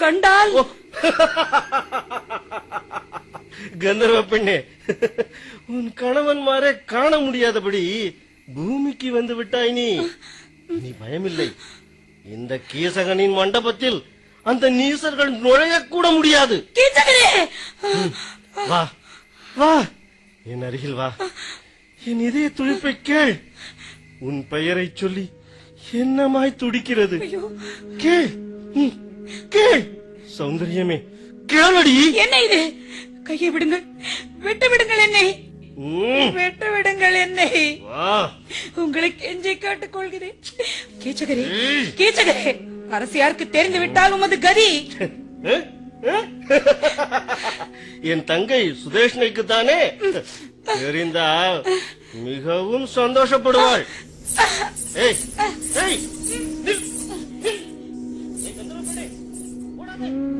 கண்டால் கந்தர்வ பெண்ணே உன் கணவன் மாற காண முடியாதபடி பூமிக்கு வந்து விட்டாய் நீ நீ பயமில்லை இந்த கீசகனின் மண்டபத்தில் அந்த நீசர்கள் நுழையக்கூட முடியாது கீச்சகரே வா வா என் அருகில் வா என் இதய துடிப்பை கேள் உன் பெயரை சொல்லி என்னமாய் துடிக்கிறது கேள் ம், கேள் சௌந்தரியமே கேளடி என்ன இது கையை விடுங்கள் விட்டு விடுங்கள் என்னை ம், விட்டு விடுங்கள் என்னை வா உங்களை கெஞ்சி கேட்டுக் கொள்கிறேன் கீச்சகரே ஏய். கீச்சகரே அரசியாருக்கு தெரிந்து விட்டால் உமது கதி அஹ்? அஹ்? என் தங்கை சுதேஷ்ணைக்கு தானே தெரிந்தால் மிகவும் சந்தோஷப்படுவாள் ஏய் ஏய் நில்.